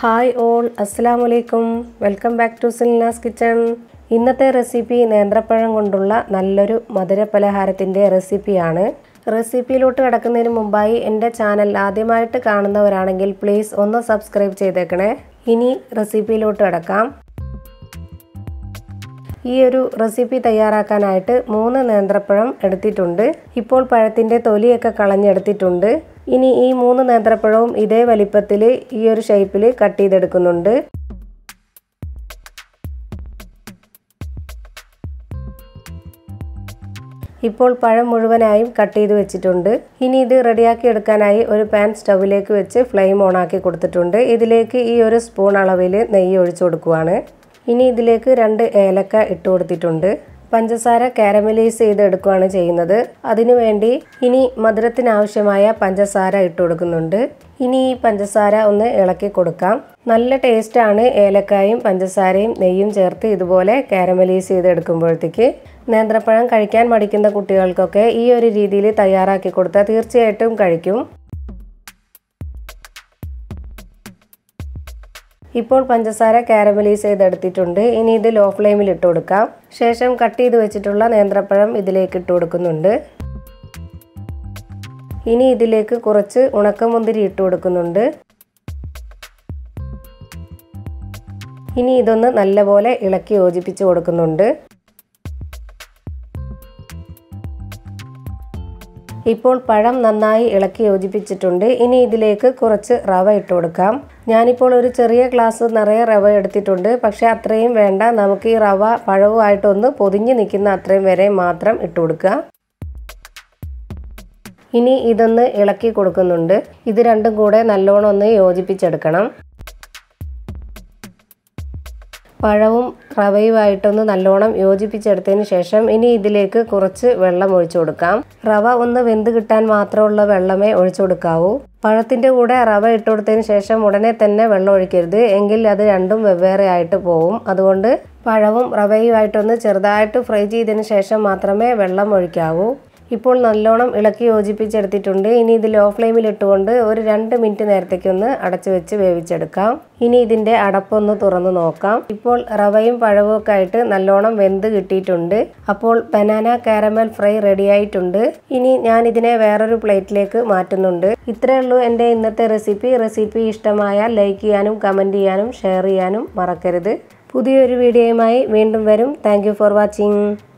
hi all അസ്സാം വലൈക്കും welcome back to Silnas kitchen ഇന്നത്തെ റെസിപ്പി നേന്ത്രപ്പഴം കൊണ്ടുള്ള നല്ലൊരു മധുര പലഹാരത്തിൻ്റെ റെസിപ്പിയാണ് റെസിപ്പിയിലോട്ട് കിടക്കുന്നതിന് മുമ്പായി എൻ്റെ ചാനൽ ആദ്യമായിട്ട് കാണുന്നവരാണെങ്കിൽ പ്ലീസ് ഒന്ന് സബ്സ്ക്രൈബ് ചെയ്തേക്കണേ ഇനി റെസിപ്പിയിലോട്ട് കിടക്കാം ഈ ഒരു റെസിപ്പി തയ്യാറാക്കാനായിട്ട് മൂന്ന് നേന്ത്രപ്പഴം എടുത്തിട്ടുണ്ട് ഇപ്പോൾ പഴത്തിൻ്റെ തൊലിയൊക്കെ കളഞ്ഞെടുത്തിട്ടുണ്ട് ഇനി ഈ മൂന്ന് നേന്ത്രപ്പഴവും ഇതേ വലിപ്പത്തിൽ ഈ ഒരു ഷേപ്പിൽ കട്ട് ചെയ്തെടുക്കുന്നുണ്ട് ഇപ്പോൾ പഴം മുഴുവനായും കട്ട് ചെയ്ത് വെച്ചിട്ടുണ്ട് ഇനി ഇത് റെഡിയാക്കി എടുക്കാനായി ഒരു പാൻ സ്റ്റൗവിലേക്ക് വെച്ച് ഫ്ലെയിം ഓൺ ആക്കി കൊടുത്തിട്ടുണ്ട് ഇതിലേക്ക് ഈ ഒരു സ്പൂൺ അളവിൽ നെയ്യ് ഒഴിച്ചു കൊടുക്കുവാണ് ഇനി ഇതിലേക്ക് രണ്ട് ഏലക്ക ഇട്ട് കൊടുത്തിട്ടുണ്ട് പഞ്ചസാര കാരമലൈസ് ചെയ്ത് എടുക്കുകയാണ് ചെയ്യുന്നത് അതിനുവേണ്ടി ഇനി മധുരത്തിനാവശ്യമായ പഞ്ചസാര ഇട്ട് കൊടുക്കുന്നുണ്ട് ഇനി ഈ പഞ്ചസാര ഒന്ന് ഇളക്കി കൊടുക്കാം നല്ല ടേസ്റ്റാണ് ഏലക്കായും പഞ്ചസാരയും നെയ്യും ചേർത്ത് ഇതുപോലെ കാരമലൈസ് ചെയ്ത് എടുക്കുമ്പോഴത്തേക്ക് നേന്ത്രപ്പഴം കഴിക്കാൻ മടിക്കുന്ന കുട്ടികൾക്കൊക്കെ ഈ ഒരു രീതിയിൽ തയ്യാറാക്കി കൊടുത്താൽ തീർച്ചയായിട്ടും കഴിക്കും ഇപ്പോൾ പഞ്ചസാര കാരമലൈസ് ചെയ്തെടുത്തിട്ടുണ്ട് ഇനി ഇത് ലോ ഫ്ലെയിമിൽ ഇട്ട് കൊടുക്കാം ശേഷം കട്ട് ചെയ്ത് വെച്ചിട്ടുള്ള നേന്ത്രപ്പഴം ഇതിലേക്ക് ഇട്ട് കൊടുക്കുന്നുണ്ട് ഇനി ഇതിലേക്ക് കുറച്ച് ഉണക്കമുന്തിരി ഇട്ട് കൊടുക്കുന്നുണ്ട് ഇനി ഇതൊന്ന് നല്ലപോലെ ഇളക്കി യോജിപ്പിച്ച് കൊടുക്കുന്നുണ്ട് ഇപ്പോൾ പഴം നന്നായി ഇളക്കി യോജിപ്പിച്ചിട്ടുണ്ട് ഇനി ഇതിലേക്ക് കുറച്ച് റവ ഇട്ട് കൊടുക്കാം ഞാനിപ്പോൾ ഒരു ചെറിയ ഗ്ലാസ് നിറയെ റവ എടുത്തിട്ടുണ്ട് പക്ഷേ അത്രയും വേണ്ട നമുക്ക് ഈ റവ പഴവുമായിട്ടൊന്ന് പൊതിഞ്ഞ് നിൽക്കുന്ന അത്രയും വരെ മാത്രം ഇട്ട് കൊടുക്കുക ഇനി ഇതൊന്ന് ഇളക്കി കൊടുക്കുന്നുണ്ട് ഇത് രണ്ടും കൂടെ നല്ലോണം ഒന്ന് യോജിപ്പിച്ചെടുക്കണം പഴവും റവയുമായിട്ടൊന്ന് നല്ലോണം യോജിപ്പിച്ചെടുത്തതിന് ശേഷം ഇനി ഇതിലേക്ക് കുറച്ച് വെള്ളം ഒഴിച്ചു കൊടുക്കാം റവ ഒന്ന് വെന്ത് കിട്ടാൻ മാത്രമുള്ള വെള്ളമേ ഒഴിച്ചു കൊടുക്കാവൂ പഴത്തിൻ്റെ കൂടെ റവ ഇട്ട് കൊടുത്തതിന് ശേഷം ഉടനെ തന്നെ വെള്ളം ഒഴിക്കരുത് എങ്കിൽ അത് രണ്ടും വെവ്വേറെ ആയിട്ട് പോവും അതുകൊണ്ട് പഴവും റവയുമായിട്ടൊന്ന് ചെറുതായിട്ട് ഫ്രൈ ചെയ്തതിന് ശേഷം മാത്രമേ വെള്ളം ഒഴിക്കാവൂ ഇപ്പോൾ നല്ലോണം ഇളക്കി യോജിപ്പിച്ചെടുത്തിട്ടുണ്ട് ഇനി ഇത് ലോ ഫ്ലെയിമിൽ ഇട്ടുകൊണ്ട് ഒരു രണ്ട് മിനിറ്റ് നേരത്തേക്കൊന്ന് അടച്ചു വെച്ച് വേവിച്ചെടുക്കാം ഇനി ഇതിൻ്റെ അടപ്പൊന്ന് തുറന്ന് നോക്കാം ഇപ്പോൾ റവയും പഴവും ഒക്കെ ആയിട്ട് നല്ലോണം വെന്ത് കിട്ടിയിട്ടുണ്ട് അപ്പോൾ ബനാന കാരമൽ ഫ്രൈ റെഡി ആയിട്ടുണ്ട് ഇനി ഞാൻ ഇതിനെ വേറൊരു പ്ലേറ്റിലേക്ക് മാറ്റുന്നുണ്ട് ഇത്രയേ ഉള്ളൂ എൻ്റെ ഇന്നത്തെ റെസിപ്പി റെസിപ്പി ഇഷ്ടമായാൽ ലൈക്ക് ചെയ്യാനും കമൻറ്റ് ചെയ്യാനും ഷെയർ ചെയ്യാനും മറക്കരുത് പുതിയൊരു വീഡിയോയുമായി വീണ്ടും വരും താങ്ക് ഫോർ വാച്ചിങ്